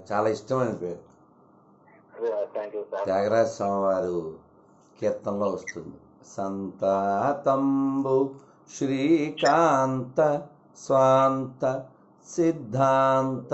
చాలా ఇష్టమైన పేరు థ్యాంక్ యూ సార్ త్యాగరాజ స్వామివారు కీర్తనలో వస్తుంది సంతాతంబు శ్రీకాంత స్వాంత సిద్ధాంత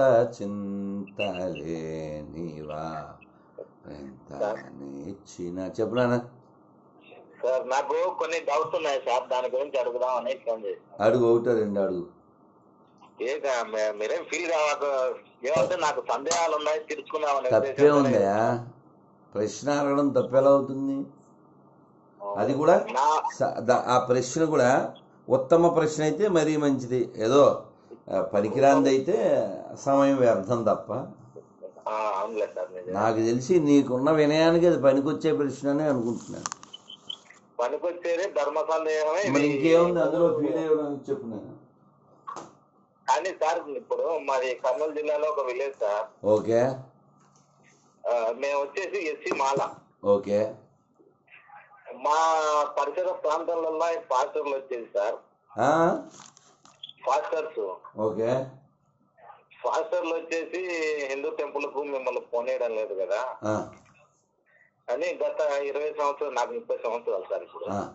చింతలేనివా ఎంత ఇచ్చిన చెప్పునా సార్ నాకు కొన్ని డౌట్స్ ఉన్నాయి సార్ దాని గురించి అడుగుదామని ఫోన్ చేశాను అడుగు ఒకటో రెండు అడుగు ఏ కా- మీ- మీరేం ఫీల్ కావద్దు ఏమంటే నాకు సందేహాలు ఉన్నాయి తీర్చుకుందామని తప్పే ఉందా ప్రశ్న అడగడం తప్పేలా అవుతుంది అది కూడా నా స- ద- ఆ ప్రశ్న కూడా ఉత్తమ ప్రశ్న అయితే మరీ మంచిది ఏదో ఆ, పనికిరాంది అయితే సమయం వ్యర్థం తప్ప ఆ, అవునులే సార్ నిజం నాకు తెలిసి నీకున్న వినయానికి అది పనికొచ్చే ప్రశ్న అని అనుకుంటున్నాను పనికొచ్చేది ధర్మ సందేహమే మరి ఇది. ఇంకేముంది అందులో ఫీల్ అయ్యడానికి చెప్పు నేను కానీ సార్ ఇప్పుడు మాది కర్నూలు జిల్లాలో ఒక విలేజ్ సార్ ఓకే ఆ, మేము వచ్చేసి ఎస్సీ మాల ఓకే మా పరిసర ప్రాంతాలలో పాస్టర్లు వచ్చేసి సార్ ఆ? పాస్టర్స్ ఓకే పాస్టర్లు వచ్చేసి హిందూ టెంపుల్ కు మిమ్మల్ని పోనీయడం లేదు కదా ఆ, అని గత ఇరవై సంవత్సరాలు నాకు ముప్పై సంవత్సరాలు సార్ ఇప్పుడు ఆ,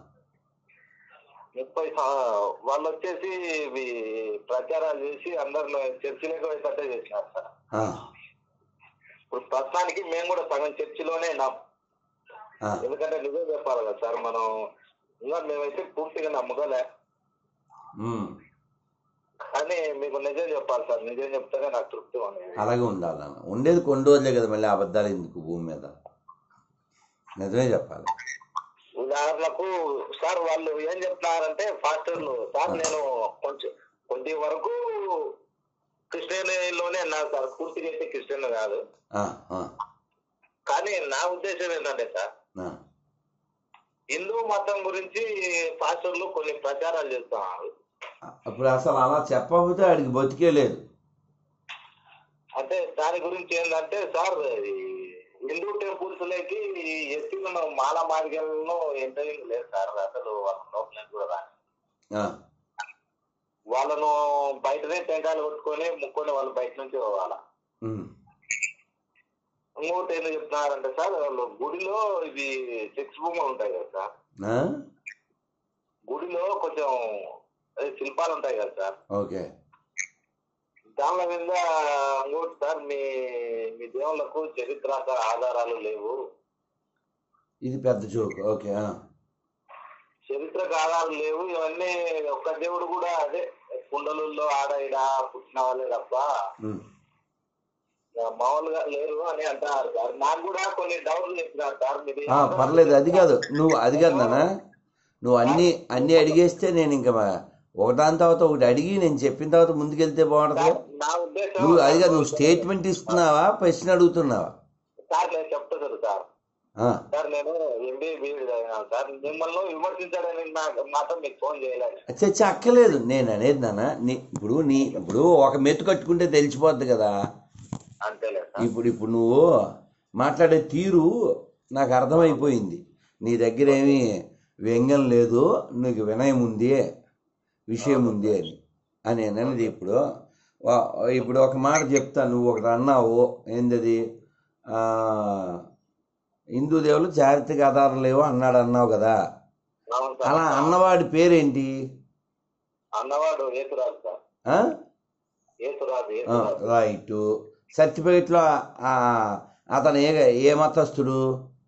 ముప్పై సం- వాళ్ళు వచ్చేసి ఇవి ప్రచారాలు చేసి అందరిలో చర్చిలోకి పోయేటట్టే చేసినారు సార్ ఆ, ఇప్పుడు ప్రస్తుతానికి మేము కూడా సగం చర్చిలోనే ఉన్నాం ఆ. ఎందుకంటే నిజం చెప్పాలి కదా సార్ మనం ఇంకా మేమైతే పూర్తిగా నమ్మకలే ఉమ్. కానీ మీకు నిజం చెప్పాలి సార్ నిజం చెప్తేనే నాకు తృప్తి ఉంది అలాగే ఉండాలి నాన్న. ఉండేది కొన్ని రోజులే కదా మళ్ళీ అబద్ధాలు ఎందుకు భూమి మీద నిజమే చెప్పాలి ఉదాహరణకు సార్ వాళ్ళు ఏం చెప్తున్నారంటే ఫాస్టర్లు సార్ నేను కొంచెం కొద్ది వరకు క్రిస్టియన్లోనే ఉన్నారు సార్ పూర్తిగా అయితే క్రిస్టియన్ కాదు ఆ, ఆ, కానీ నా ఉద్దేశం ఏంటంటే సార్ ఆ. హిందూ మతం గురించి పాస్టర్లు కొన్ని ప్రచారాలు చేస్తున్నారు అప్పుడు అసలు అలా చెప్పకపోతే ఆడికి బతికే లేదు అంటే దాని గురించి ఏంటంటే సార్ ఈ హిందూ టెంపుల్స్ లోకి ఎస్సీలను మాల మార్గాలను ఎంటర్ లేదు సార్ అసలు వాళ్ళ లోపలికి కూడా రాని ఆ, వాళ్ళను బయటనే టెంకాయలు కొట్టుకొని ముక్కొని వాళ్ళు బయట నుంచి పోవాలా ఉమ్. ఇంకోటి ఏం చెప్తున్నారంటే సార్ వాళ్ళు గుడిలో ఇవి సెక్స్ భూములు ఉంటాయి కదా సార్ ఆ? గుడిలో కొంచెం అదే శిల్పాలు ఉంటాయి కదా సార్ ఓకే దానిల మీద ఇంకోటి సార్ మీ మీ దేవుళ్ళకు చరిత్రక ఆధారాలు లేవు ఇది పెద్ద జోక్ ఓకే ఆ. చరిత్రకు ఆధారాలు లేవు ఇవన్నీ ఒక్క దేవుడు కూడా అదే కుండలుల్లో ఆడ ఈడ పుట్టిన వాళ్ళే తప్ప ఉమ్. మామూలుగా లేరు అని అంటారు సార్ నాకు కూడా కొన్ని డౌట్లు చెప్పినారు సార్ మీరు ఆ, పర్లేదు అది కాదు నువ్వు అది కాదు నాన్న నువ్వు అన్ని అన్ని అడిగేస్తే నేను ఇంకా మా- ఒకదాని తర్వాత ఒకటి అడిగి నేను చెప్పిన తర్వాత ముందుకెళ్తే బాగుంటుంది నా ఉద్దేశం నువ్వు అది కాదు నువ్వు స్టేట్మెంట్ ఇస్తున్నావా ప్రశ్న అడుగుతున్నావా సార్ నేను చెప్తాను సార్ ఆ, సార్ నేను ఎంబీఏ బీఎడ్ చదివినాను సార్ మిమ్మల్ని విమర్శించడానికి నాకు మాత్రం మీకు ఫోన్ చేయలేదు చచ్చ అక్కలేదు నేను అనేది నాన్న నీ ఇప్పుడు నీ ఇప్పుడు ఒక మెత్తు కట్టుకుంటే తెలిసిపోద్ది కదా అంతేలే సార్ ఇప్పుడు ఇప్పుడు నువ్వు మాట్లాడే తీరు నాకు అర్థమైపోయింది నీ దగ్గర ఏమీ వ్యంగ్యం లేదు నీకు వినయం ఉంది విషయం ఉంది అని అని నేను అనేది ఇప్పుడు వా- ఇప్పుడు ఒక మాట చెప్తా నువ్వు ఒకటి అన్నావు ఏందది ఆ, హిందూ దేవులు చారిత్రక ఆధారం లేవు అన్నాడు అన్నావు కదా అవును సార్ అలా అన్నవాడి పేరేంటి అన్నవాడు ఏసురాజు సార్ ఆ? ఏసురాజు ఆ, ఏసురాజు రైట్ సర్టిఫికెట్లో ఆ, అతను ఏ ఏ మతస్థుడు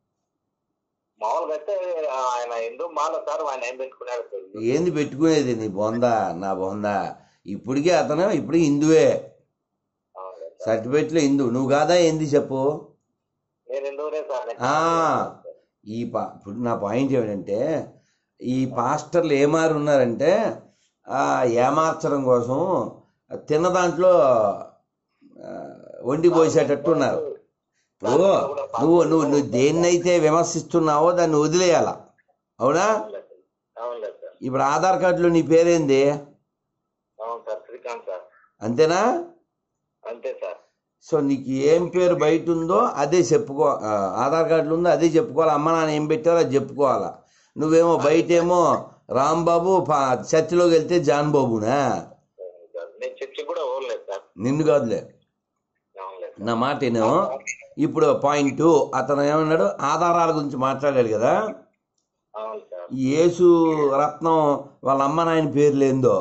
మామూలుగా అయితే ఆయన హిందూ మాల సార్ ఆయన ఏం పెట్టుకున్నాడు తెలియదు. ఏంది పెట్టుకునేది నీ బొందా నా బొందా ఇప్పటికే అతను ఇప్పుడు హిందువే అవును సార్. సర్టిఫికెట్లో హిందూ నువ్వు కాదా ఏంది చెప్పు నేను హిందూనే సార్ నేను ఆ, ఈ పా ఇప్పుడు నా పాయింట్ ఏమిటంటే ఈ పాస్టర్లు ఏమారు ఉన్నారంటే ఆ, ఏమార్చడం కోసం తిన్న దాంట్లో ఆ, వండి పోసేటట్టు ఉన్నారు ఇప్పుడు నువ్వు నువ్వు నువ్వు దేన్నైతే విమర్శిస్తున్నావో దాన్ని వదిలేయాల అవునా అవునులే సార్. అవునులే సార్ ఇప్పుడు ఆధార్ కార్డులో నీ పేరేంది అవును సార్ శ్రీకాంత్ సార్ అంతేనా అంతే సార్ సో నీకు ఏం పేరు బయట ఉందో అదే చెప్పుకో ఆ, ఆధార్ కార్డులో ఉందో అదే చెప్పుకోవాలి అమ్మ నాన్న ఏం పెట్టారో అది చెప్పుకోవాలా నువ్వేమో బయటేమో రాంబాబు పా- చర్చిలోకి వెళ్తే జాన్ బాబునా అవును సార్. నేను చర్చి కూడా ఓడలేదు సార్ నిన్ను కాదులే అవునులే నా మాట విను. ఇప్పుడు పాయింట్ టూ అతను ఏమన్నాడు ఆధారాల గురించి మాట్లాడాడు కదా అవును సార్ ఈ యేసు రత్నం వాళ్ళ అమ్మ నాయన పేర్లు ఏందో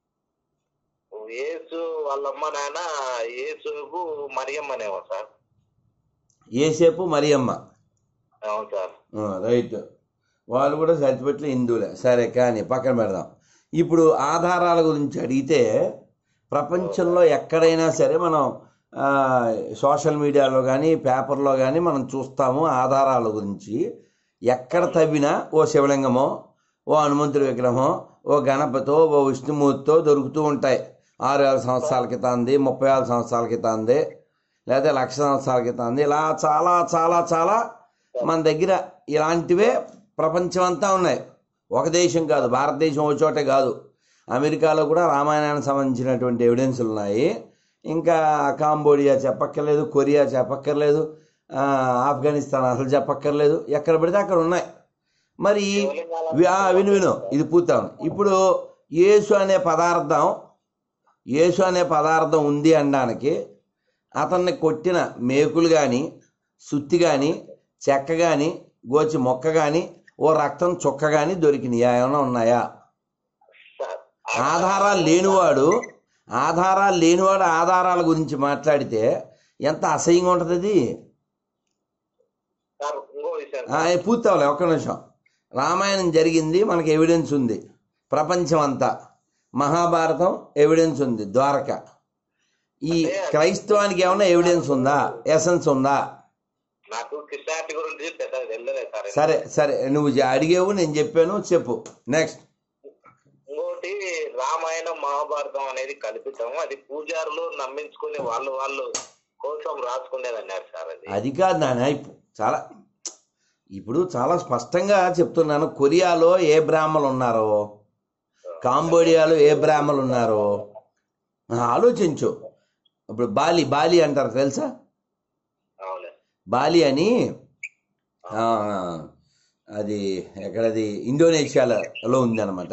యేసు వాళ్ళ అమ్మ నాన్న యేసుకు మరియమ్మనేమో సార్ ఏసేపు మరియమ్మ అవును సార్ ఆ, రైట్ వాళ్ళు కూడా సర్టిఫికెట్లు హిందువులే సరే కానీ పక్కన పెడదాం ఇప్పుడు ఆధారాల గురించి అడిగితే ప్రపంచంలో ఎక్కడైనా సరే మనం ఆ, సోషల్ మీడియాలో కానీ పేపర్లో కానీ మనం చూస్తాము ఆధారాల గురించి ఎక్కడ తవ్వినా ఓ శివలింగమో ఓ హనుమంతుడి విగ్రహమో ఓ గణపతో ఓ విష్ణుమూర్తితో దొరుకుతూ ఉంటాయి ఆరు వేల సంవత్సరాల క్రితంది ముప్పై ఆరు సంవత్సరాల క్రితంది లేదా లక్ష సంవత్సరాల క్రితంది ఇలా చాలా చాలా చాలా మన దగ్గర ఇలాంటివే ప్రపంచం అంతా ఉన్నాయి ఒక దేశం కాదు భారతదేశం ఒక చోటే కాదు అమెరికాలో కూడా రామాయణానికి సంబంధించినటువంటి ఎవిడెన్స్లు ఉన్నాయి ఇంకా కాంబోడియా చెప్పక్కర్లేదు కొరియా చెప్పక్కర్లేదు ఆ, ఆఫ్ఘనిస్తాన్ అసలు చెప్పక్కర్లేదు ఎక్కడ పడితే అక్కడ ఉన్నాయి మరి వి- ఆ, విను విను ఇది పూర్తాను ఇప్పుడు యేసు అనే పదార్థం యేసు అనే పదార్థం ఉంది అనడానికి అతన్ని కొట్టిన మేకులు కానీ సుత్తి కానీ చెక్క కానీ గోచి మొక్క కానీ ఓ రక్తం చుక్క కానీ దొరికినాయా ఏమైనా ఉన్నాయా సార్ ఆధారాలు లేనివాడు ఆధారాలు లేనివాడు ఆధారాల గురించి మాట్లాడితే ఎంత అసహ్యంగా ఉంటుంది అది సార్ ఇంకో విషయం ఆ, ఏ పూర్తవలే ఒక్క నిమిషం రామాయణం జరిగింది మనకి ఎవిడెన్స్ ఉంది ప్రపంచం అంతా మహాభారతం ఎవిడెన్స్ ఉంది ద్వారక ఈ క్రైస్తవానికి ఏమైనా ఎవిడెన్స్ ఉందా ఎసెన్స్ ఉందా నాకు క్రిస్టియానిటీ గురించి పెద్దగా తెలియలేదు సార్ సరే సరే నువ్వు జ- అడిగేవు నేను చెప్పాను చెప్పు నెక్స్ట్ ఇంకోటి రామాయణం మహాభారతం అనేది కల్పితం అది పూజారులు నమ్మించుకుని వాళ్ళు వాళ్ళు కోసం రాసుకునేది అన్నారు సార్ అది అది కాదు నాన్న ఇప్పుడు చాలా ఇప్పుడు చాలా స్పష్టంగా చెప్తున్నాను కొరియాలో ఏ బ్రాహ్మలు ఉన్నారో కాంబోడియాలో ఏ బ్రాహ్మలు ఉన్నారో ఆ, ఆలోచించు ఇప్పుడు బాలి బాలి అంటారు తెలుసా అవును బాలి అని ఆ, అది ఎక్కడది ఇండోనేషియాలో ఉందన్నమాట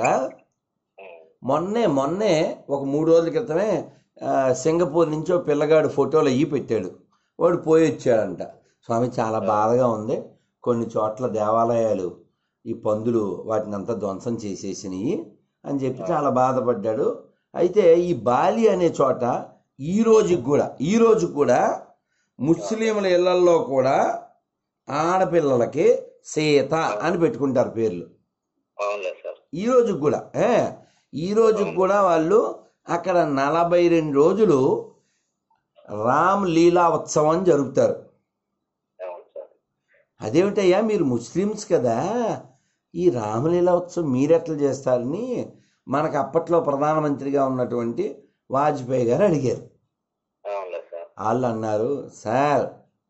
మొన్నే మొన్నే ఒక మూడు రోజుల క్రితమే ఆ, సింగపూర్ నుంచి ఒక పిల్లగాడు ఫోటోలు అయ్యి పెట్టాడు వాడు పోయి వచ్చాడంట స్వామి చాలా బాధగా ఉంది కొన్ని చోట్ల దేవాలయాలు ఈ పందులు వాటిని అంతా ధ్వంసం చేసేసినాయి అని చెప్పి చాలా బాధపడ్డాడు అయితే ఈ బాలి అనే చోట ఈ రోజుకి కూడా ఈ రోజు కూడా ముస్లింల ఇళ్లల్లో కూడా ఆడపిల్లలకి సీత అని పెట్టుకుంటారు పేర్లు అవునులే సార్ ఈ రోజుకి కూడా ఏ ఈ రోజుకి కూడా వాళ్ళు అక్కడ నలభై రెండు రోజులు రామ్ లీలా ఉత్సవం జరుపుతారు అవును సార్ అదేమిటయ్యా మీరు ముస్లిమ్స్ కదా ఈ రామలీలా ఉత్సవం మీరెట్లా చేస్తారని మనకు అప్పట్లో ప్రధానమంత్రిగా ఉన్నటువంటి వాజ్పేయి గారు అడిగారు అవునులే సార్ వాళ్ళు అన్నారు సార్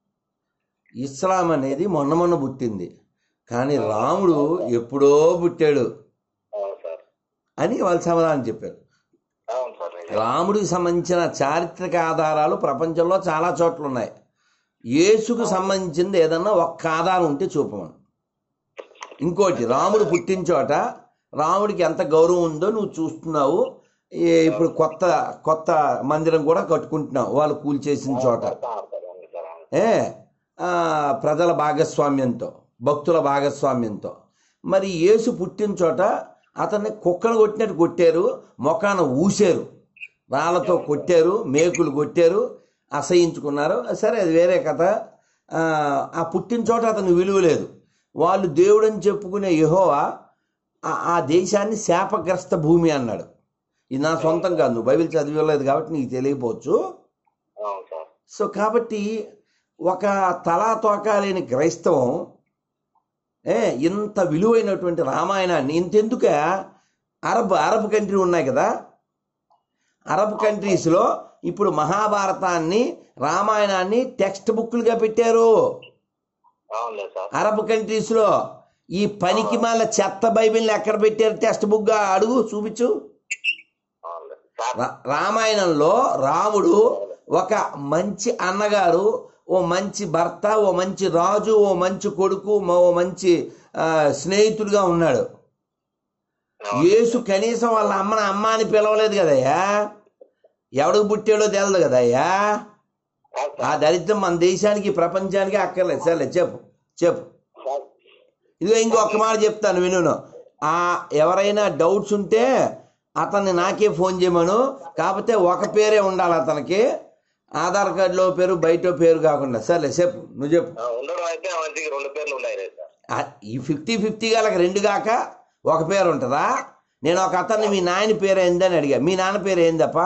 ఇస్లాం అనేది మొన్న మొన్న పుట్టింది కానీ రాముడు ఎప్పుడో పుట్టాడు అవును సార్ అని వాళ్ళు సమాధానం చెప్పారు అవును సార్ నిజం. రాముడికి సంబంధించిన చారిత్రక ఆధారాలు ప్రపంచంలో చాలా చోట్ల ఉన్నాయి యేసుకు సంబంధించింది ఏదన్నా ఒక్క ఆధారం ఉంటే చూపమను ఇంకోటి రాముడు పుట్టిన చోట రాముడికి ఎంత గౌరవం ఉందో నువ్వు చూస్తున్నావు ఈ- ఇప్పుడు కొత్త కొత్త మందిరం కూడా కట్టుకుంటున్నావు వాళ్ళు కూల్చేసిన చోట అవును సార్ అవును సార్ అవును ఏ ఆ, ప్రజల భాగస్వామ్యంతో భక్తుల భాగస్వామ్యంతో మరి యేసు పుట్టిన చోట అతన్ని కుక్కను కొట్టినట్టు కొట్టారు మొఖాన ఊశారు రాళ్ళతో కొట్టారు మేకులు కొట్టారు అసహించుకున్నారు సరే అది వేరే కథ ఆ, ఆ పుట్టిన చోట అతనికి విలువ లేదు వాళ్ళు దేవుడని చెప్పుకునే యెహోవా ఆ- ఆ దేశాన్ని శాపగ్రస్త భూమి అన్నాడు ఇది నా సొంతం కాదు నువ్వు బైబిల్ చదివలేదు కాబట్టి నీకు తెలియకపోవచ్చు అవును సార్ సో కాబట్టి ఒక తలా తోకా లేని క్రైస్తవం ఏ ఇంత విలువైనటువంటి రామాయణాన్ని ఇంతెందుక అరబ్ అరబ్ కంట్రీ ఉన్నాయి కదా అరబ్ కంట్రీస్లో ఇప్పుడు మహాభారతాన్ని రామాయణాన్ని టెక్స్ట్ బుక్లుగా పెట్టారు అవునులే సార్ అరబ్ కంట్రీస్లో ఈ పనికి మాల చెత్త బైబిల్ని ఎక్కడ పెట్టారు టెక్స్ట్ బుక్గా అడుగు చూపించు అవునులే సార్ రా- రామాయణంలో రాముడు ఒక మంచి అన్నగారు ఓ మంచి భర్త ఓ మంచి రాజు ఓ మంచి కొడుకు మ- ఓ మంచి ఆ, స్నేహితుడుగా ఉన్నాడు అవును. యేసు కనీసం వాళ్ళ అమ్మని అమ్మ అని పిలవలేదు కదయ్యా ఎవడికి పుట్టాడో తెలియదు కదయ్యా కాదు ఆ సార్ దరిద్రం మన దేశానికి ప్రపంచానికి అక్కర్లేదు సర్లే చెప్పు చెప్పు సార్ ఇదిగో ఇంకొక మాట చెప్తాను విను ఆ ఎవరైనా డౌట్స్ ఉంటే అతన్ని నాకే ఫోన్ చేయమను కాకపోతే ఒక పేరే ఉండాలి అతనికి ఆధార్ కార్డులో పేరు బయట పేరు కాకుండా సర్లే చెప్పు నువ్వు చెప్పు ఆ, ఉండడం అయితే మంచిగా రెండు పేర్లు ఉన్నాయి రే సార్ ఆ, ఈ ఫిఫ్టీ ఫిఫ్టీ గలకి రెండు కాక ఒక పేరు ఉంటుందా నేను ఒక అతన్ని మీ నాయన పేరు ఏందని అడిగా మీ నాన్న పేరు ఏందప్ప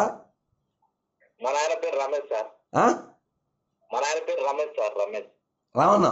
మా నాయన పేరు రమేష్ సార్ ఆ? మా నాయన పేరు రమేష్ సార్ రమేష్ రావణ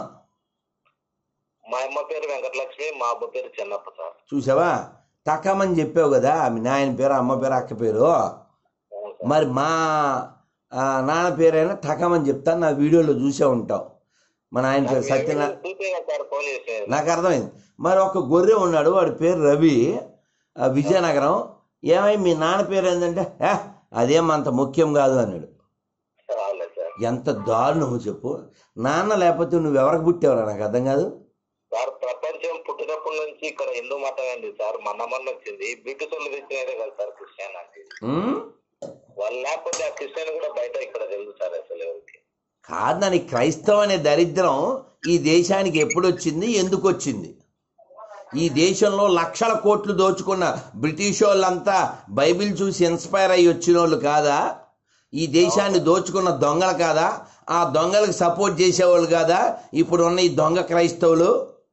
మా అమ్మ పేరు వెంకటలక్ష్మి మా అబ్బ పేరు చెన్నప్ప సార్ చూసావా తక్కమని చెప్పావు కదా మీ నాయన పేరు అమ్మ పేరు అక్క పేరు అవును సార్. మరి మా ఆ, నాన్న పేరైనా టకమని చెప్తాను నా వీడియోలో చూసే ఉంటావు మా నాయన పేరు సత్యనారాయణ చూసే కదా సార్ ఫోన్ చేసేది నాకు అర్థమైంది మరి ఒక గొర్రె ఉన్నాడు వాడి పేరు రవి ఆ, విజయనగరం ఏమై మీ నాన్న పేరు ఏంటంటే "ఏ, అదేం అంత ముఖ్యం కాదు అన్నాడు అవునులే సార్ ఎంత దారుణమో చెప్పు నాన్న లేకపోతే నువ్వు ఎవరికి పుట్టావురా నాకు అర్థం కాదు సార్ ప్రపంచం పుట్టినప్పటి నుంచి ఇక్కడ హిందూ మతం ఏంది సార్ మన మన వచ్చింది బ్రిటిష్ వాళ్ళు తెచ్చినదే కదా సార్ క్రిస్టియన్ అంటే ఉమ్? వాళ్ళు లేకపోతే ఆ క్రిస్టియన్ కూడా బయట ఇక్కడ తెలుసు సార్ అసలు ఎవరికి కాదు దాని క్రైస్తవం అనే దరిద్రం ఈ దేశానికి ఎప్పుడు వచ్చింది ఎందుకు వచ్చింది ఈ దేశంలో లక్షల కోట్లు దోచుకున్న బ్రిటిష్ వాళ్ళంతా బైబిల్ చూసి ఇన్స్పైర్ అయ్యి వచ్చిన వాళ్ళు కాదా ఈ దేశాన్ని దోచుకున్న దొంగలు కాదా ఆ దొంగలకు సపోర్ట్ చేసేవాళ్ళు కాదా ఇప్పుడు ఉన్న ఈ దొంగ క్రైస్తవులు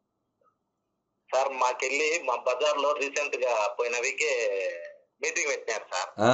సార్ మాకెళ్ళి మా బజార్ లో రీసెంట్ గా పోయిన వీకే మీటింగ్ పెట్టినారు సార్ ఆ?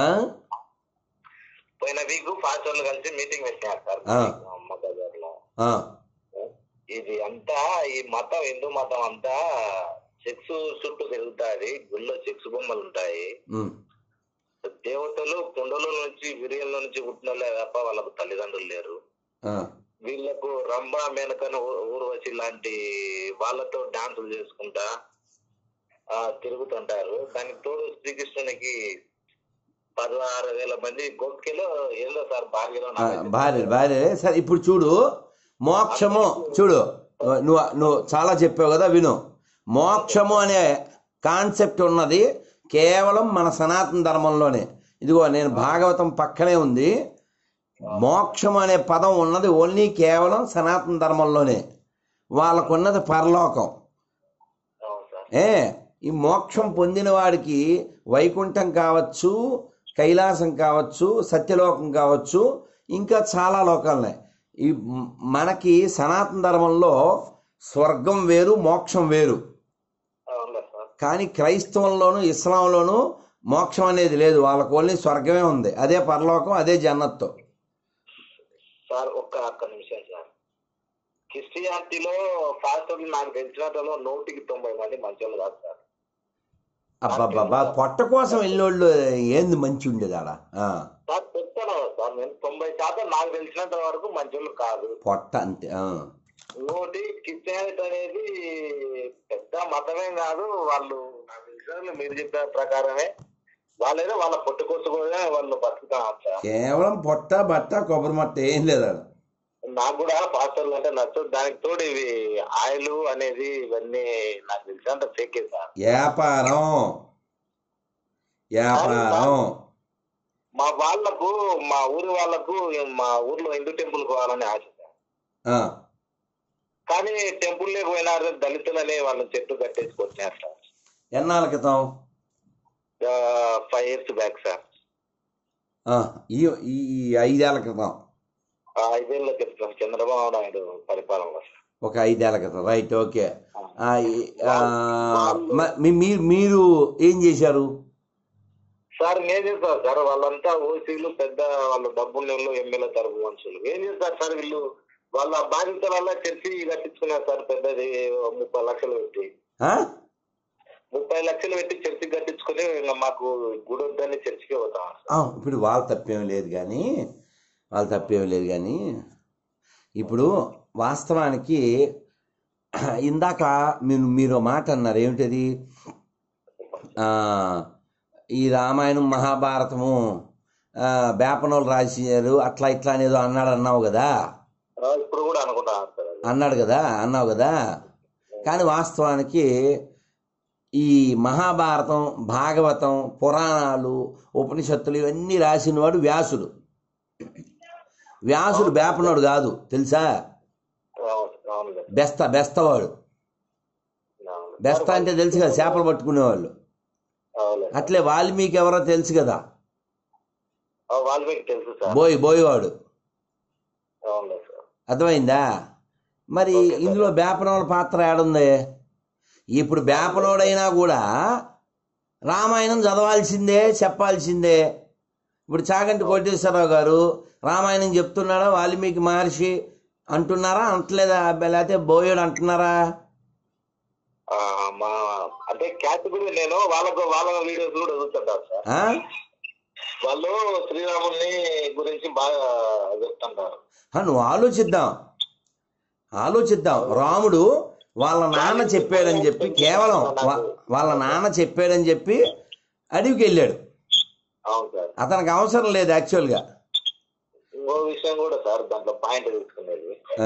పోయిన వీక్ ఫాస్టర్లు కలిసి మీటింగ్ పెట్టినారు సార్ ఆ. మా బజార్ లో ఆ, ఇది అంతా ఈ మతం హిందూ మతం అంతా సెక్స్ చుట్టూ తిరుగుతాది గుళ్ళో సెక్స్ బొమ్మలు ఉంటాయి ఉమ్, దేవతలు కుండల నుంచి విరియల నుంచి పుట్టిన వాళ్ళే తప్ప వాళ్ళకు తల్లిదండ్రులు లేరు ఆ, వీళ్ళకు రంభ మేనకను ఊ- ఊర్వశి లాంటి వాళ్ళతో డాన్సులు చేసుకుంటా ఆ తిరుగుతుంటారు దానికి తోడు శ్రీకృష్ణునికి పదహారు వేల మంది గోపికలో ఏందో సార్ భార్యలో ఆ, భార్య భార్య సరే ఇప్పుడు చూడు మోక్షము చూడు నువ్వు నువ్వు చాలా చెప్పావు కదా విను మోక్షము అనే కాన్సెప్ట్ ఉన్నది కేవలం మన సనాతన ధర్మంలోనే ఇదిగో నేను భాగవతం పక్కనే ఉంది మోక్షం అనే పదం ఉన్నది ఓన్లీ కేవలం సనాతన ధర్మంలోనే వాళ్ళకున్నది పరలోకం అవును సార్ ఏ ఈ మోక్షం పొందిన వాడికి వైకుంఠం కావచ్చు కైలాసం కావచ్చు సత్యలోకం కావచ్చు ఇంకా చాలా లోకాలున్నాయి ఈ మ్- మనకి సనాతన ధర్మంలో స్వర్గం వేరు మోక్షం వేరు అవునులే సార్ కానీ క్రైస్తవంలోను ఇస్లాంలోను మోక్షం అనేది లేదు వాళ్ళకు ఓన్లీ స్వర్గమే ఉంది అదే పరలోకం అదే జన్నత్తు సార్ ఒక్క ఒక్క నిమిషం సార్ క్రిస్టియానిటీలో ఫాస్టర్లు నాకు తెలిసినంతలో నూటికి తొంభై మంది మంచోళ్ళు కాదు సార్ అబ్బబ్బబ్బా పొట్ట కోసం వెళ్ళోళ్ళు ఏంది మంచి ఉండేది ఆడ ఆ, సార్ చెప్తాను సార్ నేను తొంభై శాతం నాకు తెలిసినంత వరకు మంచోళ్ళు కాదు పొట్ట అంతే ఆ. ఇంకోటి క్రిస్టియానిటీ అనేది పెద్ద మతమే కాదు వాళ్ళు నాకు తెలిసిన మీరు చెప్పిన ప్రకారమే వాళ్ళేదో వాళ్ళ పొట్టు కొట్టుకోగా వాళ్ళు బతుకుతాం సార్ కేవలం పొట్ట బట్ట కొబ్బరి మట్ట ఏం లేదు ఆడ నాకు కూడా పాస్టర్లు అంటే నచ్చదు దానికి తోడు ఇవి ఆయిల్ అనేది ఇవన్నీ నాకు తెలిసినంత ఫేకే సార్ వ్యాపారం వ్యాపారం మా వాళ్ళకు మా ఊరి వాళ్ళకు మా ఊర్లో హిందూ టెంపుల్ పోవాలని ఆశ సార్ ఆ, కానీ టెంపుల్ పోయినారు దళితులని వాళ్ళని చెట్టు కట్టేసుకొచ్చినారు సార్ ఎన్నాళ్ళ క్రితం ఫైవ్ ఇయర్స్ బ్యాక్ సార్ ఆ, ఈ ఈ ఈ ఐదేళ్ల క్రితం ఆ ఐదేళ్ల క్రితం చంద్రబాబు నాయుడు పరిపాలనలో సార్ ఒక ఐదేళ్ల క్రితం రైట్ ఓకే ఆ, ఈ- ఆ, మ- మీ- మీరు మీరు ఏం చేశారు సార్ ఏం చేస్తారు సార్ వాళ్ళంతా ఓసీలు పెద్ద వాళ్ళ డబ్బులు నెలలు ఎమ్మెల్యే తరపు మనుషులు ఏం చేస్తారు సార్ వీళ్ళు వాళ్ళ బాధితులలో చర్చి కట్టించుకున్నారు సార్ పెద్దది ముప్పై లక్షలు పెట్టి ఆ? ముప్పై లక్షలు పెట్టి చర్చి కట్టించుకుని ఇంకా మాకు గుడి వద్దని చర్చికి పోతాం సార్ ఆ, ఇప్పుడు వాళ్ళ తప్పేం లేదు కానీ వాళ్ళ తప్పేం లేదు కానీ ఇప్పుడు వాస్తవానికి ఇందాక మీరు మీరు ఒక మాట అన్నారు ఏమిటది ఆ, ఈ రామాయణం మహాభారతము ఆ, బేపనోళ్ళు రాసినారు అట్లా ఇట్లా అనేదో అన్నాడు అన్నావు కదా ఆ, ఇప్పుడు కూడా అనుకుంటున్నాను సార్ అది. అన్నాడు కదా అన్నావు కదా కానీ వాస్తవానికి ఈ మహాభారతం భాగవతం పురాణాలు ఉపనిషత్తులు ఇవన్నీ రాసినవాడు వ్యాసుడు వ్యాసుడు బేపనోడు కాదు తెలుసా అవును అవునులే బెస్త బెస్తవాడు అవును. బెస్త అంటే తెలుసు కదా చేపలు పట్టుకునేవాళ్ళు అవునులే అట్లే వాల్మీకి ఎవరో తెలుసు కదా ఆ, వాల్మీకి తెలుసు సార్ బోయ్ బోయవాడు అవునులే సార్ అర్థమైందా మరి ఓకే సార్. ఇందులో బేపనోళ్ళ పాత్ర ఏడుంది ఇప్పుడు బేపనోడైనా కూడా రామాయణం చదవాల్సిందే చెప్పాల్సిందే ఇప్పుడు చాగంటి కోటేశ్వరరావు గారు రామాయణం చెప్తున్నాడా వాల్మీకి మహర్షి అంటున్నారా అంటలేదా లేకపోతే బోయోడు అంటున్నారా ఆ, మా అంటే కేటగిరీ నేను వాళ్ళకు వాళ్ళ వీడియోస్ కూడా చూస్తుంటారు సార్ ఆ? వాళ్ళు శ్రీరాముని గురించి బాగా చెప్తుంటారు ఆ, నువ్వు ఆలోచిద్దాం ఆలోచిద్దాం రాముడు వాళ్ళ నాన్న చెప్పాడని చెప్పి కేవలం వా- వాళ్ళ నాన్న చెప్పాడని చెప్పి అడవికి వెళ్ళాడు అవును సార్ అతనికి అవసరం లేదు యాక్చువల్గా ఇంకో విషయం కూడా సార్ దాంట్లో పాయింట్ తీసుకునేది ఆ,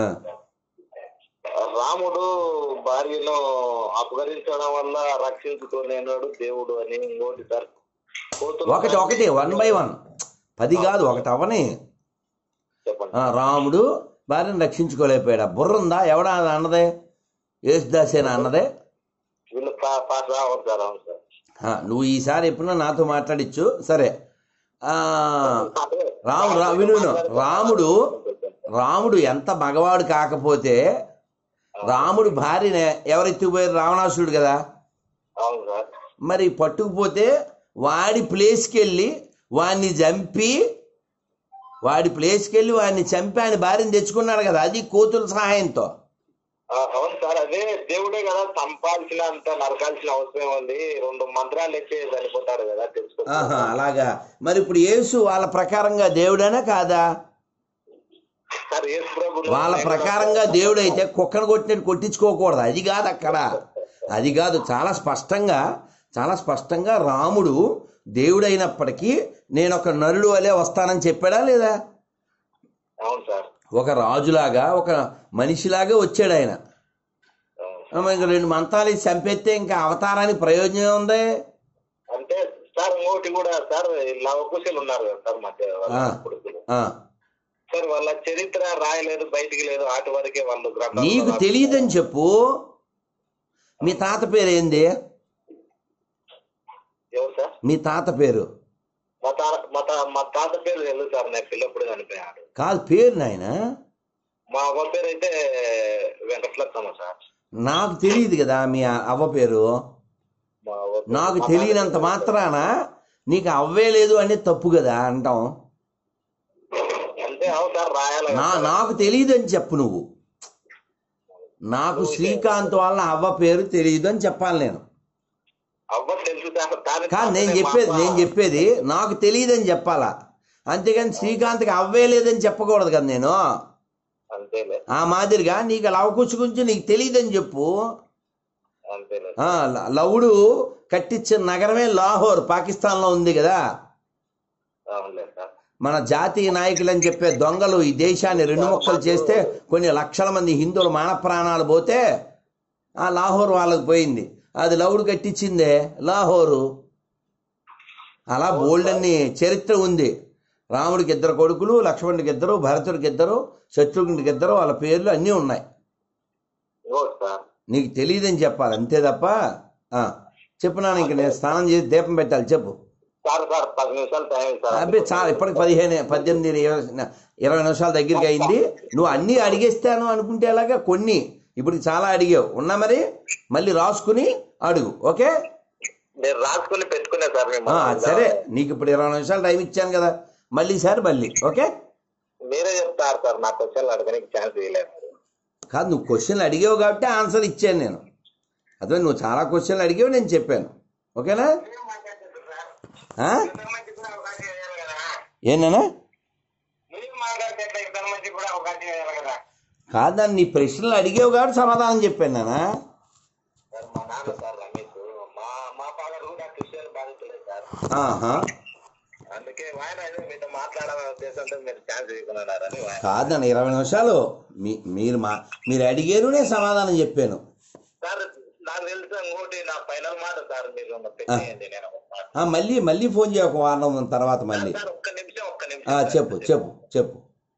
రాముడు భార్యను అపహరించడం వల్ల రక్షించుకోలేనాడు దేవుడు అని ఇంకోటి సార్ కోతులు ఒకటి ఒకటి వన్ బై వన్ పది కాదు ఒకటి అవని చెప్పండి ఆ, రాముడు భార్యను రక్షించుకోలేకపోయాడు ఆ బుర్ర ఉందా ఎవడా అది అన్నదే యేసుదాసేనా అన్నదే వీళ్ళు పా- పాస్ రావాలి సార్ అవును సార్ ఆ, నువ్వు ఈసారి ఎప్పుడన్నా నాతో మాట్లాడిచ్చు సరే ఆ, రాముడు రా విను విను. రాముడు రాముడు ఎంత మగవాడు కాకపోతే రాముడు భార్యని ఎవరెత్తుకుపోయారు రావణాసురుడు కదా అవును సార్ మరి పట్టుకుపోతే వాడి ప్లేస్కి వెళ్ళి వాడిని చంపి వాడి ప్లేస్కి వెళ్ళి వాడిని చంపి ఆయన భార్యను తెచ్చుకున్నాడు కదా అది కోతుల సహాయంతో ఆ, అవును సార్ అదే దేవుడే కదా చంపాల్సినంత నరకాల్సిన అవసరం ఉంది రెండు మంత్రాలు ఎక్కే చనిపోతాడు కదా ఆహా తెలుసుకో అలాగా మరి ఇప్పుడు యేసు వాళ్ళ ప్రకారంగా దేవుడేనా కాదా సార్ యేసు ప్రభు వాళ్ళ ప్రకారంగా దేవుడైతే కుక్కను కొట్టినట్టు కొట్టించుకోకూడదు అది కాదు అక్కడ అది కాదు చాలా స్పష్టంగా చాలా స్పష్టంగా రాముడు దేవుడైనప్పటికీ నేను ఒక నరుడు వలె వస్తానని చెప్పాడా లేదా అవును సార్ ఒక రాజులాగా ఒక మనిషిలాగా వచ్చాడు ఆయన అవును. ఆ, ఇంకా రెండు మంతాలు ఇచ్చి చంపేస్తే ఇంకా అవతారానికి ప్రయోజనం ఉంది అంటే సార్ ఇంకోటి కూడా సార్ లవకుశలు ఉన్నారు కదా సార్ మధ్య వాళ్ళ ఆ. కొడుకులు ఆ, సార్ వాళ్ళ చరిత్ర రాయలేదు బయటికి లేదు ఆటి వరకే వాళ్ళు గ్రంథాలు నీకు రాస్తారు. తెలియదని చెప్పు మీ తాత పేరు ఏంది ఎవరు సార్ మీ తాత పేరు మా తా మా తా మా తాత పేరు తెలుసు సార్ నేను పిల్లప్పుడు చనిపోయాడు కాదు పేరు నాయనా మా అవ్వ పేరు అయితే వెంకటలక్ష్మ సార్ నాకు తెలియదు కదా మీ అవ్వ పేరు మా అవ్వ పేరు- నాకు మా తెలియనంత తాత పేరు- మాత్రాన నీకు అవ్వే లేదు అనేది తప్పు కదా అంటాం అంటే అవును సార్ రాయాలి నా నాకు తెలియదు అని చెప్పు నువ్వు నాకు శ్రీకాంత్ వాళ్ళ అవ్వ పేరు తెలియదు అని చెప్పాలి నేను అవ్వ తెలుసు సార్ దాని కానీ నేను మా చెప్పేది అవ్వ- నేను చెప్పేది నాకు తెలియదని చెప్పాలా అంతేగాని శ్రీకాంత్కి అవ్వే లేదని చెప్పకూడదు కదా నేను అంతేలే ఆ మాదిరిగా నీకు లవకుశ గురించి నీకు తెలియదని చెప్పు అంతేలే ఆ, ల- లవుడు కట్టించిన నగరమే లాహోర్ పాకిస్తాన్లో ఉంది కదా అవునులే సార్ మన జాతీయ నాయకులు అని చెప్పే దొంగలు ఈ దేశాన్ని రెండు ముక్కలు చేస్తే కొన్ని లక్షల మంది హిందువుల మాన ప్రాణాలు పోతే ఆ లాహోర్ వాళ్ళకి పోయింది అది లవుడు కట్టించిందే లాహోరు అలా బోల్డన్ని చరిత్ర ఉంది రాముడికి ఇద్దరు కొడుకులు లక్ష్మణుడికి ఇద్దరు భరతుడికి ఇద్దరు శత్రుఘ్నుడికి ఇద్దరు వాళ్ళ పేర్లు అన్నీ ఉన్నాయి ఇంకోటి సార్ నీకు తెలియదని చెప్పాలి అంతే తప్ప ఆ, చెప్పు నాన్న ఇంక నేను స్నానం చేసి దీపం పెట్టాలి చెప్పు సార్ సార్ పది నిమిషాలు టైం సార్ అబ్బే చాలా ఇప్పటికి పదిహేను పద్దెనిమిది ఇరవై ఇరవై నిమిషాల దగ్గరికి అయింది నువ్వు అన్నీ అడిగేస్తాను అనుకుంటే ఎలాగా కొన్ని ఇప్పుడు చాలా అడిగావు ఉన్నా మరి మళ్ళీ రాసుకుని అడుగు ఓకే నేను రాసుకుని పెట్టుకునే సార్ ఆ, మిమ్మల్ని సరే నీకు ఇప్పుడు ఇరవై నిమిషాలు టైం ఇచ్చాను కదా మళ్ళీ సార్ మళ్ళీ ఓకే మీరే చెప్తారు సార్ నాకు క్వశ్చన్లు అడగడానికి ఛాన్స్ ఇవ్వలేదు కాదు నువ్వు క్వశ్చన్లు అడిగావు కాబట్టి ఆన్సర్ ఇచ్చాను నేను అదే నువ్వు చాలా క్వశ్చన్లు అడిగావు నేను చెప్పాను ఓకేనా ఆ? ఏంటన్నా మీరు మాట్లాడితే ఎట్లా ఇద్దరు మంచి కూడా అవకాశం ఇవ్వాలి కదా కాదు నన్ను నీ ప్రశ్నలు అడిగావు కాబట్టి సమాధానం చెప్పాను నానా సార్ మా నాన్న సార్ రమేష్ మా మా ఫాదర్ కూడా క్రిస్టియన్ బాధితులే సార్ ఆహా అందుకే ఆయన ఏదో మీతో మాట్లాడాలనే ఉద్దేశంతో మీరు ఛాన్స్ ఇవ్వకున్నారని ఆయన కాదు నన్ను ఇరవై నిమిషాలు మీ మీరు మా మీరు అడిగారు నేను సమాధానం చెప్పాను సార్ నాకు తెలుసు ఇంకోటి నా ఫైనల్ మాట సార్ మీరు ఉన్న పెట్టేయండి నేను ఒక మాట ఆ, మళ్ళీ మళ్ళీ ఫోన్ చేయ ఒక వారం తర్వాత మళ్ళీ సార్ ఒక్క నిమిషం ఒక్క ఆ, నిమిషం చెప్పు చెప్పు చెప్పు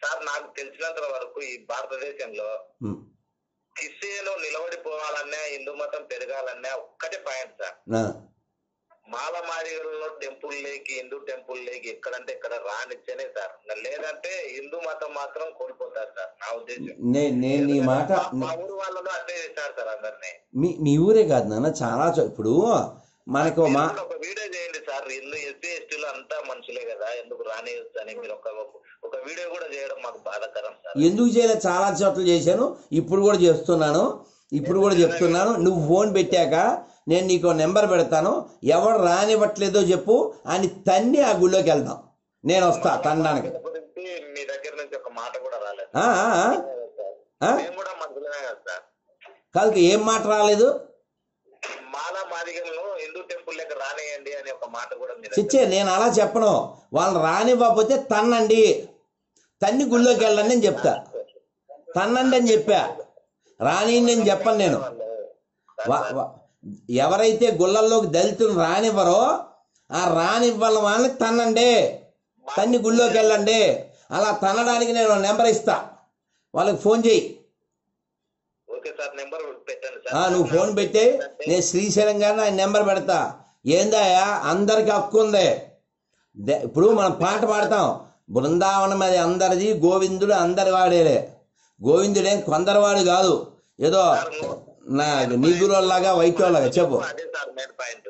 సార్ నాకు తెలిసినంత వరకు ఈ భారతదేశంలో ఉమ్, క్రిస్టియన్ నిలబడిపోవాలన్నా హిందూ మతం పెరగాలన్నా ఒక్కటే పాయింట్ సార్ నా, మాలమాదిగల్లో టెంపుల్ లేకి హిందూ టెంపుల్ లేకి ఎక్కడంటే ఇక్కడ రానిచ్చేనే సార్ లేదంటే హిందూ మతం మాత్రం కోల్పోతారు సార్ నా ఉద్దేశం నే నేను నీ మాట మా- మా ఊరు వాళ్ళలో అట్లే చేశారు సార్ అందరినీ మీ మీ ఊరే కాదు నాన్న చాలా చో- ఇప్పుడు మనకు మా మీరు కూడా ఒక వీడియో చేయండి సార్ హిందూ ఎస్సీ ఎస్టీలు అంతా మనుషులే కదా ఎందుకు రానియొచ్చు అని మీరు ఒక ఒక వీడియో కూడా చేయడం మాకు బాధాకరం సార్ ఎందుకు చేయలేదు చాలా చోట్ల చేశాను ఇప్పుడు కూడా చేస్తున్నాను ఇప్పుడు కూడా చెప్తున్నాను నువ్వు ఫోన్ పెట్టాక నేను నీకు నెంబర్ పెడతాను ఎవరు రానివ్వట్లేదో చెప్పు అని తన్ని ఆ గుళ్ళోకి వెళ్దాం నేను వస్తా తనడానికి దీని గురించి మీ దగ్గర నుంచి ఒక మాట కూడా రాలేదు ఆ, ఆ, ఆ? ఆ? మేము కూడా మనుషులమే కదా సార్ కాదు ఏం మాట రాలేదు మాల మాదిగలను హిందూ టెంపుల్ లెక్క రానియండి అని ఒక మాట కూడా మీరు చిచ్చే నేను అలా చెప్పను వాళ్ళు రానివ్వకపోతే తన్నండి తన్ని గుళ్ళోకి వెళ్ళండి అని చెప్తా తన్నండి అని చెప్పా రానియండి అని చెప్పను నేను వా- వా- ఎవరైతే గుళ్ళల్లోకి దళితులు రానివ్వరో ఆ రానివ్వాల వాళ్ళని తన్నండి తన్ని గుళ్ళోకి వెళ్ళండి అలా తన్నడానికి నేను నెంబర్ ఇస్తా వాళ్ళకి ఫోన్ చేయి ఓకే సార్ నెంబర్ పెట్టండి ఆ, సార్ నువ్వు ఫోన్ పెట్టే నేను శ్రీశైలం గారిని ఆయన నెంబర్ పెడతా ఏందాయా అందరికి హక్కు ఉంది దే- ఇప్పుడు మనం పాట పాడతాం బృందావనం అది అందరిది గోవిందుడు అందరి వాడేలే గోవిందుడేం కొందరివాడు కాదు ఏదో నా నీగురోళ్ళలాగా వైట్ వాళ్ళగా చెప్పు అదే సార్ మెయిన్ పాయింట్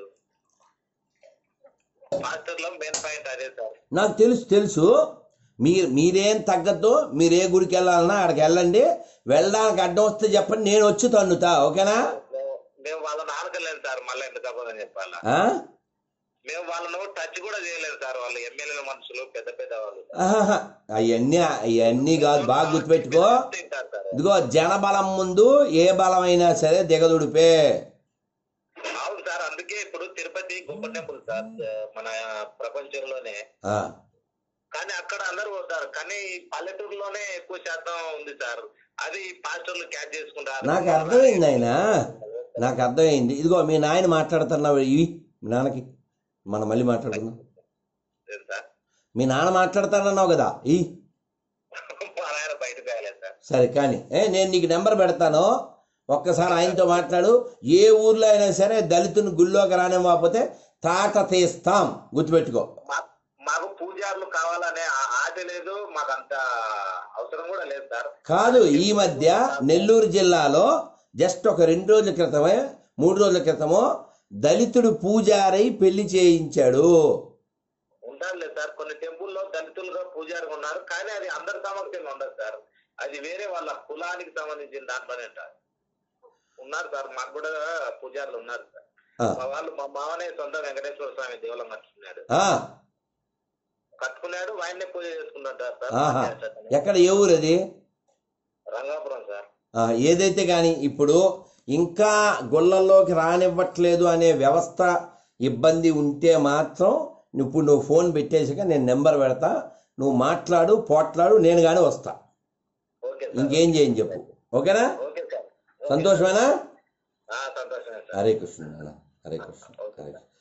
మాస్టర్ లో మెయిన్ పాయింట్ అదే సార్ నాకు తెలుసు తెలుసు మీరు మీరేం తగ్గద్దు మీరు ఏ గుడికి వెళ్ళాలన్నా అక్కడికి వెళ్ళండి వెళ్ళడానికి అడ్డం వస్తే చెప్పండి నేను వచ్చి తన్నుతా ఓకేనా మేము- మేము వాళ్ళని ఆనకలేదు సార్ మళ్ళీ ఎందుకు అవ్వదని చెప్పాలా ఆ? మేము వాళ్ళను టచ్ కూడా చేయలేదు సార్ వాళ్ళు ఎమ్మెల్యేల మనుషులు పెద్ద పెద్ద వాళ్ళు ఆహాహా. అవన్నీ అవన్నీ కాదు బాగా గుర్తుపెట్టుకో తింటారు సార్ ఇదిగో జనబలం ముందు ఏ బలమైనా సరే దిగదుడిపే అవును సార్ అందుకే ఇప్పుడు తిరుపతి గొప్ప టెంపుల్ సార్ మన ప్రపంచంలోనే ఆ, కానీ అక్కడ అందరూ పోతారు కానీ ఈ పల్లెటూరులోనే ఎక్కువ శాతం ఉంది సార్ అది పాస్టర్లు క్యాచ్ చేసుకుంటారు నాకు అర్థమైంది ఆయన నాకు అర్థమైంది ఇదిగో మీ నాయన మాట్లాడుతున్నావు ఇవి మీ నాన్నకి మనం మళ్ళీ మాట్లాడుకుందాం ఏం సార్ మీ నాన్న మాట్లాడతానన్నావు కదా ఈ మా నాయన బయటకు రాలేదు సార్ సరే కానీ ఏ నేను నీకు నెంబర్ పెడతాను ఒక్కసారి ఆయనతో మాట్లాడు ఏ ఊర్లో అయినా సరే దళితుని గుళ్ళోకి రానివ్వకపోతే తాట తీస్తాం గుర్తుపెట్టుకో మా- మాకు పూజారులు కావాలనే ఆ- ఆశ లేదు మాకు అంత అవసరం కూడా లేదు సార్ కాదు ఈ మధ్య నెల్లూరు జిల్లాలో జస్ట్ ఒక రెండు రోజుల క్రితమే మూడు రోజుల క్రితమో దళితుడు పూజారై పెళ్లి చేయించాడు ఉంటారు లేదు సార్ కొన్ని టెంపుల్లో దళితులుగా పూజారులు ఉన్నారు కానీ అది అందరి సమక్షంలో ఉండదు సార్ అది వేరే వాళ్ళ కులానికి సంబంధించిన దాంట్లోనే ఉంటారు ఉన్నారు సార్ మాకు కూడా పూజారులు ఉన్నారు సార్ ఆ, మా వాళ్ళు మా మామనే సొంత వెంకటేశ్వర స్వామి దేవాలయం కట్టుకున్నాడు ఆ, కట్టుకున్నాడు ఆయన్నే పూజ చేసుకుంటుంటారు సార్ ఆహా చేస్తాడు. ఎక్కడ ఏ ఊరు అది రంగాపురం సార్ ఆ, ఏదైతే కానీ ఇప్పుడు ఇంకా గుళ్ళల్లోకి రానివ్వట్లేదు అనే వ్యవస్థ ఇబ్బంది ఉంటే మాత్రం ఇప్పుడు నువ్వు ఫోన్ పెట్టేసాక నేను నెంబర్ పెడతా నువ్వు మాట్లాడు పోట్లాడు నేను కానీ వస్తా ఓకే సార్ ఇంకేం చేయని చెప్పు ఓకేనా ఓకే సార్ సంతోషమేనా ఆ, సంతోషమే సార్ హరే కృష్ణ నాన్న. హరే కృష్ణ హరే కృష్ణ